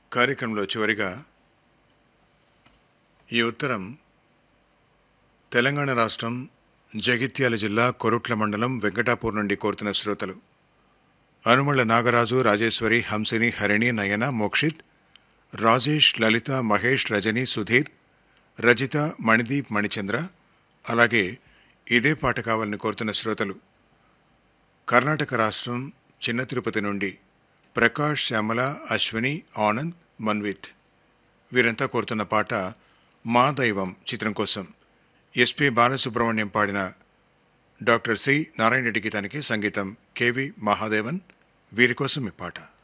కార్యక్రమంలో చివరిగా ఈ ఉత్తరం తెలంగాణ రాష్ట్రం జగిత్యాల జిల్లా కొరుట్ల మండలం వెంకటాపూర్ నుండి కోరుతున్న శ్రోతలు అనుమళ్ళ నాగరాజు రాజేశ్వరి హంసిని హరిణి నయన మోక్షిత్ రాజేష్ లలిత మహేష్ రజని సుధీర్ రజిత మణిదీప్ మణిచంద్ర అలాగే ఇదే పాట కావాలని కోరుతున్న శ్రోతలు కర్ణాటక రాష్ట్రం చిన్న తిరుపతి నుండి ప్రకాష్ శ్యామల అశ్విని ఆనంద్ మన్విత్ వీరంతా కోరుతున్న పాట మా దైవం చిత్రం కోసం ఎస్పి బాలసుబ్రహ్మణ్యం పాడిన డాక్టర్ సి నారాయణ రెడ్డి గీతానికి సంగీతం కెవి మహాదేవన్ వీరి కోసం ఈ పాట